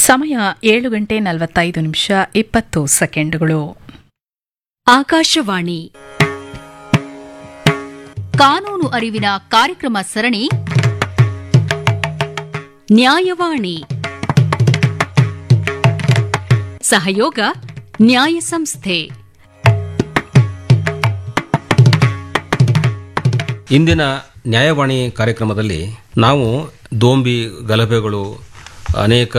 ಸಮಯ ಏಳು ಗಂಟೆ ನಲವತ್ತೈದು ನಿಮಿಷ ಇಪ್ಪತ್ತು ಸೆಕೆಂಡುಗಳು ಆಕಾಶವಾಣಿ ಕಾನೂನು ಅರಿವಿನ ಕಾರ್ಯಕ್ರಮ ಸರಣಿ ನ್ಯಾಯವಾಣಿ ಸಹಯೋಗ ನ್ಯಾಯ ಸಂಸ್ಥೆ ಇಂದಿನ ನ್ಯಾಯವಾಣಿ ಕಾರ್ಯಕ್ರಮದಲ್ಲಿ ನಾವು ದೋಂಬಿ ಗಲಭೆಗಳು ಅನೇಕ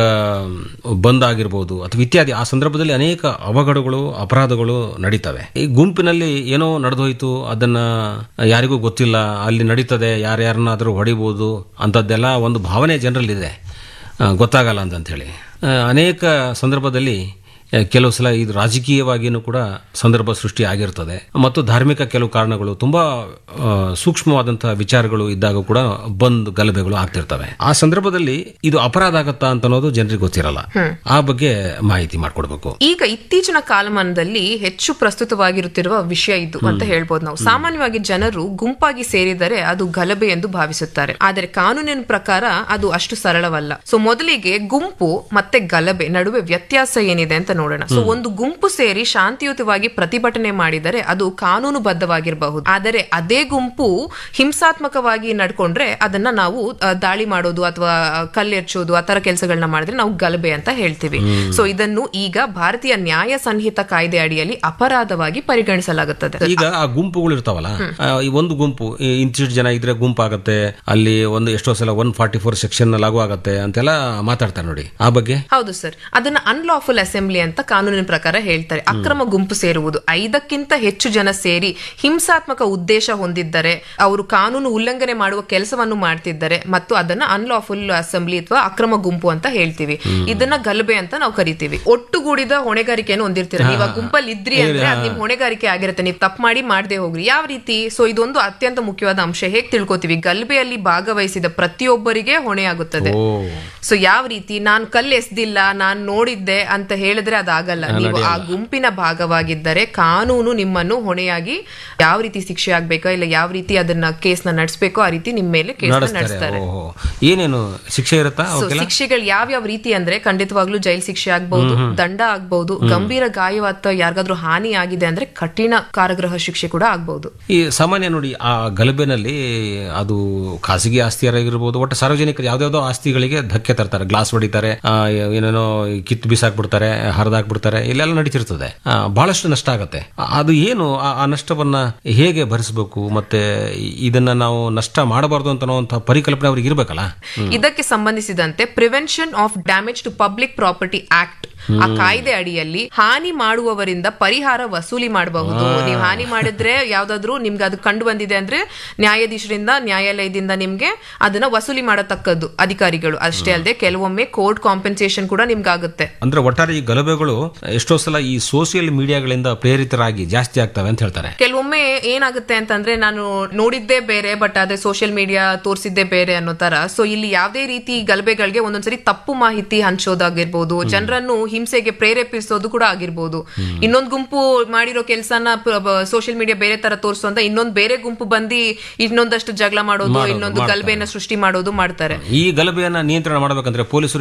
ಬಂದ್ ಆಗಿರ್ಬೋದು ಅಥವಾ ಇತ್ಯಾದಿ ಆ ಸಂದರ್ಭದಲ್ಲಿ ಅನೇಕ ಅವಘಡಗಳು ಅಪರಾಧಗಳು ನಡೀತವೆ ಈ ಗುಂಪಿನಲ್ಲಿ ಏನೋ ನಡೆದೋಯ್ತು ಅದನ್ನ ಯಾರಿಗೂ ಗೊತ್ತಿಲ್ಲ ಅಲ್ಲಿ ನಡೀತದೆ ಯಾರ್ಯಾರನ್ನಾದರೂ ಹೊಡಿಬೋದು ಅಂಥದ್ದೆಲ್ಲ ಒಂದು ಭಾವನೆ ಜನರಲ್ಲಿದೆ ಆ, ಗೊತ್ತಾಗಲ್ಲ ಅಂತ ಹೇಳಿ ಆ, ಅನೇಕ ಸಂದರ್ಭದಲ್ಲಿ ಆ, ಕೆಲವು ಸಲ ಇದು ರಾಜಕೀಯವಾಗಿಯೂ ಕೂಡ ಸಂದರ್ಭ ಸೃಷ್ಟಿ ಆಗಿರ್ತದೆ ಮತ್ತು ಧಾರ್ಮಿಕ ಕೆಲವು ಕಾರಣಗಳು ತುಂಬಾ ಆ, ಸೂಕ್ಷ್ಮವಾದಂತಹ ವಿಚಾರಗಳು ಇದ್ದಾಗ ಕೂಡ ಬಂದ್ ಗಲಭೆಗಳು ಆಗ್ತಿರ್ತವೆ ಆ ಸಂದರ್ಭದಲ್ಲಿ ಇದು ಅಪರಾಧ ಆಗತ್ತಾ ಅಂತ ಅನ್ನೋದು ಜನರಿಗೆ ಗೊತ್ತಿರಲ್ಲ ಆ ಬಗ್ಗೆ ಮಾಹಿತಿ ಮಾಡ್ಕೊಡ್ಬೇಕು ಈಗ ಇತ್ತೀಚಿನ ಕಾಲಮಾನದಲ್ಲಿ ಹೆಚ್ಚು ಪ್ರಸ್ತುತವಾಗಿರುತ್ತಿರುವ ವಿಷಯ ಇದು ಅಂತ ಹೇಳ್ಬೋದು ನಾವು ಸಾಮಾನ್ಯವಾಗಿ ಜನರು ಗುಂಪಾಗಿ ಸೇರಿದರೆ ಅದು ಗಲಭೆ ಎಂದು ಭಾವಿಸುತ್ತಾರೆ ಆದರೆ ಕಾನೂನಿನ ಪ್ರಕಾರ ಅದು ಅಷ್ಟು ಸರಳವಲ್ಲ ಸೊ ಮೊದಲಿಗೆ ಗುಂಪು ಮತ್ತೆ ಗಲಭೆ ನಡುವೆ ವ್ಯತ್ಯಾಸ ಏನಿದೆ ಅಂತ ನೋಡೋಣ ಸೊ ಒಂದು ಗುಂಪು ಸೇರಿ ಶಾಂತಿಯುತವಾಗಿ ಪ್ರತಿಭಟನೆ ಮಾಡಿದರೆ ಅದು ಕಾನೂನುಬದ್ಧವಾಗಿರಬಹುದು ಆದರೆ ಅದೇ ಗುಂಪು ಹಿಂಸಾತ್ಮಕವಾಗಿ ನಡ್ಕೊಂಡ್ರೆ ಅದನ್ನ ನಾವು ಆ, ದಾಳಿ ಮಾಡೋದು ಅಥವಾ ಕಲ್ಲೆರ್ಚೋದು ಆ ತರ ಕೆಲಸಗಳನ್ನ ಮಾಡಿದ್ರೆ ನಾವು ಗಲಭೆ ಅಂತ ಹೇಳ್ತೀವಿ ಸೊ ಇದನ್ನು ಈಗ ಭಾರತೀಯ ನ್ಯಾಯ ಸಂಹಿತ ಕಾಯ್ದೆ ಅಡಿಯಲ್ಲಿ ಅಪರಾಧವಾಗಿ ಪರಿಗಣಿಸಲಾಗುತ್ತದೆ ಈಗ ಆ ಗುಂಪುಗಳು ಇರ್ತಾವಲ್ಲ ಆ, ಈ ಒಂದು ಗುಂಪು ಈ ಇಂತಿಷ್ಟು ಜನ ಇದ್ರೆ ಗುಂಪಾಗತ್ತೆ ಅಲ್ಲಿ ಒಂದು ಎಷ್ಟೋ ಸಲ ಒನ್ ಫಾರ್ಟಿ ಫೋರ್ ಸೆಕ್ಷನ್ ಲಾಗು ಆಗತ್ತೆ ಅಂತೆಲ್ಲ ಮಾತಾಡ್ತಾರೆ ನೋಡಿ ಆ ಬಗ್ಗೆ ಹೌದು ಸರ್ ಅದನ್ನ ಅನ್ಲಾಫುಲ್ ಅಸೆಂಬ್ಲಿ ಅಂತ ಕಾನೂನಿನ ಪ್ರಕಾರ ಹೇಳ್ತಾರೆ ಅಕ್ರಮ ಗುಂಪು ಸೇರುವುದು ಐದಕ್ಕಿಂತ ಹೆಚ್ಚು ಜನ ಸೇರಿ ಹಿಂಸಾತ್ಮಕ ಉದ್ದೇಶ ಹೊಂದಿದ್ದರೆ ಅವರು ಕಾನೂನು ಉಲ್ಲಂಘನೆ ಮಾಡುವ ಕೆಲಸವನ್ನು ಮಾಡ್ತಿದ್ದಾರೆ ಮತ್ತು ಅದನ್ನ ಅನ್ಲಾಫುಲ್ ಅಸೆಂಬ್ಲಿ ಅಥವಾ ಅಕ್ರಮ ಗುಂಪು ಅಂತ ಹೇಳ್ತೀವಿ ಇದನ್ನ ಗಲಭೆ ಅಂತ ನಾವು ಕರಿತೀವಿ ಒಟ್ಟುಗೂಡಿದ ಹೊಣೆಗಾರಿಕೆಯನ್ನು ಹೊಂದಿರ್ತೀರ ನೀವು ಆ ಗುಂಪಲ್ಲಿ ಇದ್ರಿ ಅಂದ್ರೆ ಅದ್ ನಿಮ್ ಹೊಣೆಗಾರಿಕೆ ಆಗಿರುತ್ತೆ ನೀವು ತಪ್ಪು ಮಾಡಿ ಮಾಡದೆ ಹೋಗ್ರಿ ಯಾವ ರೀತಿ ಸೊ ಇದೊಂದು ಅತ್ಯಂತ ಮುಖ್ಯವಾದ ಅಂಶ ಹೇಗ್ ತಿಳ್ಕೊತೀವಿ ಗಲಭೆಯಲ್ಲಿ ಭಾಗವಹಿಸಿದ ಪ್ರತಿಯೊಬ್ಬರಿಗೆ ಹೊಣೆ ಆಗುತ್ತದೆ ಓ ಸೊ ಯಾವ ರೀತಿ ನಾನು ಕಲ್ಲು ಎಸ್ದಿಲ್ಲ ನಾನು ನೋಡಿದ್ದೆ ಅಂತ ಹೇಳಿದ್ರೆ ಅದಾಗಲ್ಲ ನೀವು ಆ ಗುಂಪಿನ ಭಾಗವಾಗಿದ್ದರೆ ಕಾನೂನು ನಿಮ್ಮನ್ನು ಹೊಣೆಯಾಗಿ ಯಾವ ರೀತಿ ಶಿಕ್ಷೆ ಆಗ್ಬೇಕೋ ಇಲ್ಲ ಯಾವ ರೀತಿ ಅದನ್ನ ಕೇಸ್ನ ನಡೆಸಬೇಕೋ ಆ ರೀತಿ ನಿಮ್ಮ ಮೇಲೆ ಕೇಸ್ ನಡೆಸ್ತಾರೆ ನಡೆಸ್ತಾರೆ ಓಹೋ ಏನೇನು ಶಿಕ್ಷೆ ಇರುತ್ತಾ ಸೊ ಅವಕ್ಕೆಲ್ಲ ಶಿಕ್ಷೆಗಳು ಯಾವ್ಯಾವ ರೀತಿ ಅಂದ್ರೆ ಖಂಡಿತವಾಗ್ಲೂ ಜೈಲ್ ಶಿಕ್ಷೆ ಆಗ್ಬಹುದು ದಂಡ ಆಗ್ಬಹುದು ಗಂಭೀರ ಗಾಯ ಅಥವಾ ಯಾರಿಗಾದ್ರೂ ಹಾನಿ ಆಗಿದೆ ಅಂದ್ರೆ ಕಠಿಣ ಕಾರಾಗೃಹ ಶಿಕ್ಷೆ ಕೂಡ ಆಗ್ಬಹುದು ಈ ಸಾಮಾನ್ಯ ನೋಡಿ ಆ ಗಲಭೆನಲ್ಲಿ ಅದು ಖಾಸಗಿ ಆಸ್ತಿಯರಾಗಿರ್ಬೋದು ಒಟ್ಟು ಸಾರ್ವಜನಿಕರು ಯಾವ್ದಾವ್ದೋ ಆಸ್ತಿಗಳಿಗೆ ಧಕ್ಕೆ ತರ್ತಾರೆ ಗ್ಲಾಸ್ ಹೊಡಿತಾರೆ ಆ, ಏನೇನೋ ಕಿತ್ತು ಬಿಸಾಕ್ಬಿಡ್ತಾರೆ ಹರಿದಾಕ್ಬಿಡ್ತಾರೆ ಇಲ್ಲೆಲ್ಲ ನಡೀತಿರ್ತದೆ ಆ, ಬಹಳಷ್ಟು ನಷ್ಟ ಆಗತ್ತೆ ಆ- ಅದು ಏನು ಆ ಆ ನಷ್ಟವನ್ನ ಹೇಗೆ ಭರಿಸಬೇಕು ಮತ್ತೆ ಇ- ಇದನ್ನ ನಾವು ನಷ್ಟ ಮಾಡಬಾರ್ದು ಅಂತ ಅನ್ನುವಂಥ ಪರಿಕಲ್ಪನೆ ಅವ್ರಿಗೆ ಇರ್ಬೇಕಲ್ಲ ಇದಕ್ಕೆ ಸಂಬಂಧಿಸಿದಂತೆ prevention of damage to public property act ಆ ಕಾಯ್ದೆ ಅಡಿಯಲ್ಲಿ ಹಾನಿ ಮಾಡುವವರಿಂದ ಪರಿಹಾರ ವಸೂಲಿ ಮಾಡಬಹುದು ನೀವು ಹಾನಿ ಮಾಡಿದ್ರೆ ಯಾವ್ದಾದ್ರು ನಿಮ್ಗೆ ಅದು ಕಂಡು ಬಂದಿದೆ ಅಂದ್ರೆ ನ್ಯಾಯಾಧೀಶರಿಂದ ನ್ಯಾಯಾಲಯದಿಂದ ನಿಮ್ಗೆ ಅದನ್ನ ವಸೂಲಿ ಮಾಡತಕ್ಕದ್ದು ಅಧಿಕಾರಿಗಳು ಅಷ್ಟೇ ಅಲ್ಲದೆ ಕೆಲವೊಮ್ಮೆ ಕೋರ್ಟ್ ಕಾಂಪೆನ್ಸೇಷನ್ ಕೂಡ ನಿಮ್ಗೆ ಆಗುತ್ತೆ ಅಂದ್ರೆ ಒಟ್ಟಾರೆ ಈ ಗಲಭೆಗಳು ಎಷ್ಟೋ ಸಲ ಈ ಸೋಷಿಯಲ್ ಮೀಡಿಯಾಗಳಿಂದ ಪ್ರೇರಿತರಾಗಿ ಜಾಸ್ತಿ ಆಗ್ತವೆ ಅಂತ ಹೇಳ್ತಾರೆ ಕೆಲವೊಮ್ಮೆ ಏನಾಗುತ್ತೆ ಅಂತಂದ್ರೆ ನಾನು ನೋಡಿದ್ದೇ ಬೇರೆ ಬಟ್ ಅದೇ ಸೋಷಿಯಲ್ ಮೀಡಿಯಾ ತೋರಿಸಿದ್ದೇ ಬೇರೆ ಅನ್ನೋ ತರ ಸೊ ಇಲ್ಲಿ ಯಾವುದೇ ರೀತಿ ಗಲಭೆಗಳಿಗೆ ಒಂದೊಂದ್ಸರಿ ತಪ್ಪು ಮಾಹಿತಿ ಹಂಚೋದಾಗಿರ್ಬೋದು ಜನರನ್ನು ಹಿಂಸೆಗೆ ಪ್ರೇರೇಪಿಸೋದು ಕೂಡ ಆಗಿರ್ಬೋದು ಇನ್ನೊಂದು ಗುಂಪು ಮಾಡಿರೋ ಕೆಲಸನ ಸೋಷಿಯಲ್ ಮೀಡಿಯಾ ಬೇರೆ ತರ ತೋರಿಸೋಂತ ಇನ್ನೊಂದು ಬೇರೆ ಗುಂಪು ಬಂದು ಇನ್ನೊಂದಷ್ಟು ಜಗಳ ಮಾಡೋದು ಇನ್ನೊಂದು ಗಲಭೆನ ಸೃಷ್ಟಿ ಮಾಡೋದು ಮಾಡ್ತಾರೆ ಈ ಗಲಭೆಯನ್ನ ನಿಯಂತ್ರಣ ಮಾಡಬೇಕಂದ್ರೆ ಪೊಲೀಸರು